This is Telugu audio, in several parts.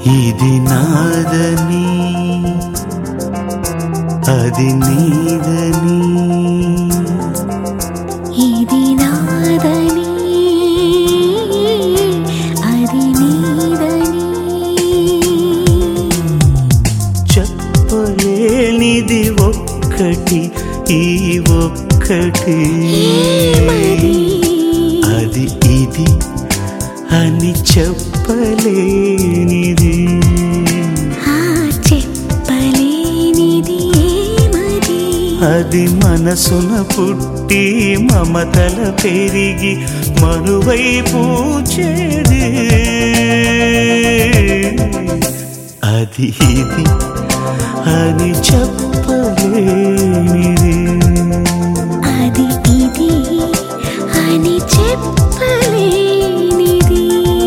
ఇది నాదని అది నీదని ఇది నాదని అది నీదని చెప్పలేనిది ఒక్కటి ఈ ఒక్కటి ఏమది? అది ఇది అని చెప్పలేనిది ఆ చెప్పలేనిది ఏమది అది మనసున పుట్టి మమతల పెరిగి మనువై పూచేది అది ఇది అని చెప్పలేనిది అది ఇది అని చెప్పలేనిది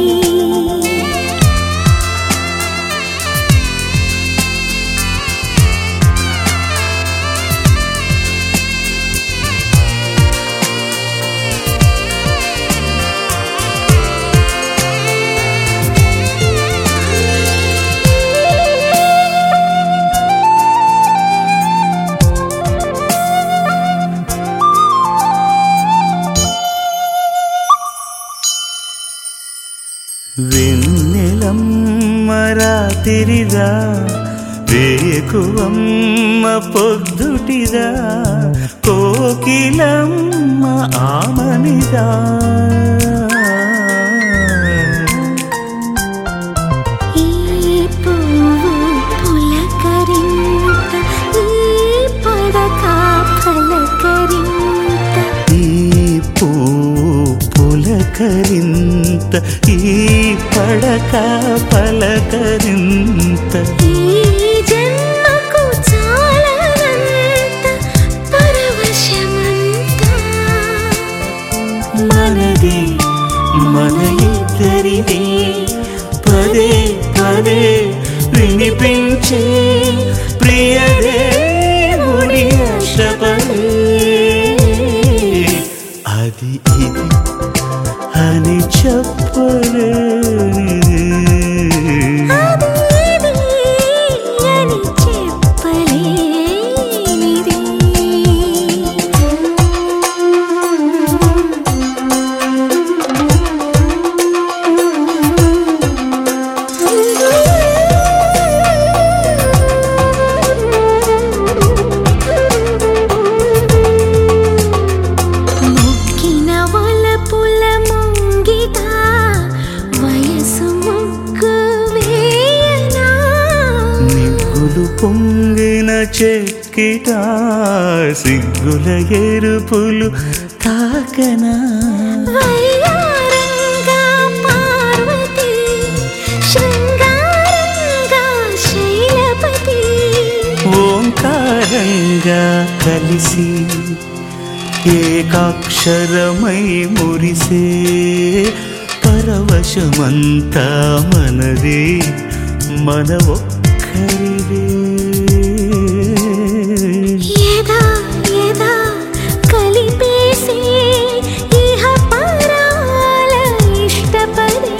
వెన్నెలమ్మ రాతిరిదా వేకువమ్మ పొద్దుటిదా కోకిలమ్మ ఆమనిదా ఈ పువ్వు పులకరింత ఈ పడక పలకరింత ఈ పూ పులకరింత ఈ పడక పలకరింత ఈ జన్మకు చాలనంత పరవశమంతా మనది మన ఇద్దరిది పదే పదే వినిపించే ప్రియదేవుడి శబలే అది ఇది అని చెప్పలేనిది అది ఇది అని చెప్పలేనిది మొక్కిన వలపుల ముంగిట వయసు ముగ్గు వేయనా నిగ్గులు పొంగిన చెక్కిట సిగ్గుల ఎరుపులు తాకనా వయ్యారంగా పార్వతి శృంగారంగా శైలపతి ఓంకారంగా కలిసి ఏకాక్షరమై మురిసే పరవశమంతా మనదే మన ఒక్కరిదే యదా యదా కలిపేసే ఇహ పరాల ఇష్టపడే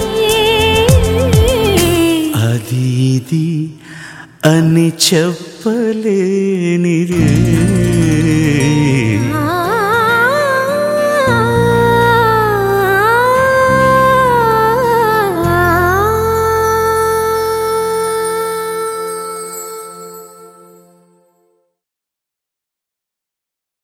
అది ఇది అని చెప్పలేనిదే